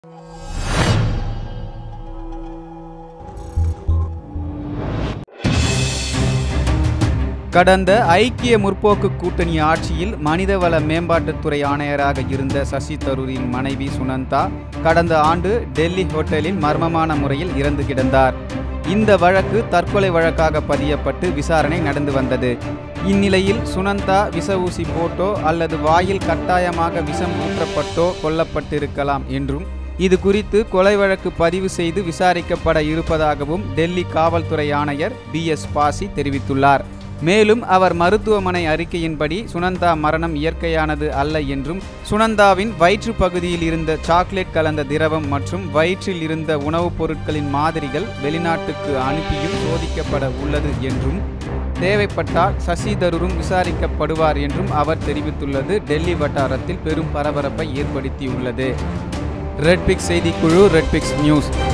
கடந்த ஐக்கிய முற்போக்கு கூட்டணி ஆட்சியில் மனிதவள மேம்பாட்டுத்துறை ஆணையராக இருந்த சசி தரூரின் மனைவி சுனந்தா கடந்த ஆண்டு டெல்லி ஹோட்டலில் மர்மமான முறையில் இறந்து கிடந்தார் இந்த வழக்கு தற்கொலை வழக்காக பதியப்பட்டு விசாரணை நடந்து வந்தது இந்நிலையில் சுனந்தா விஷ ஊசி போட்டோ அல்லது வாயில் கட்டாயமாக விஷம் ஊற்றப்பட்டோ கொல்லப்பட்டிருக்கலாம் என்றும் இது குறித்து கொலை வழக்கு பதிவு செய்து விசாரிக்கப்பட இருப்பதாகவும் டெல்லி காவல்துறை ஆணையர் பி எஸ் பாசி தெரிவித்துள்ளார் மேலும் அவர் மருத்துவமனை அறிக்கையின்படி சுனந்தா மரணம் இயற்கையானது அல்ல என்றும் சுனந்தாவின் வயிற்று பகுதியில் இருந்த சாக்லேட் கலந்த திரவம் மற்றும் வயிற்றில் இருந்த உணவுப் பொருட்களின் மாதிரிகள் வெளிநாட்டுக்கு அனுப்பியும் சோதிக்கப்பட உள்ளது என்றும் தேவைப்பட்டால் சசி தரூரும் விசாரிக்கப்படுவார் என்றும் அவர் தெரிவித்துள்ளது டெல்லி வட்டாரத்தில் பெரும் பரபரப்பை ஏற்படுத்தியுள்ளது ரெட்பிக்ஸ் செய்திக்குழு ரெட்பிக்ஸ் நியூஸ்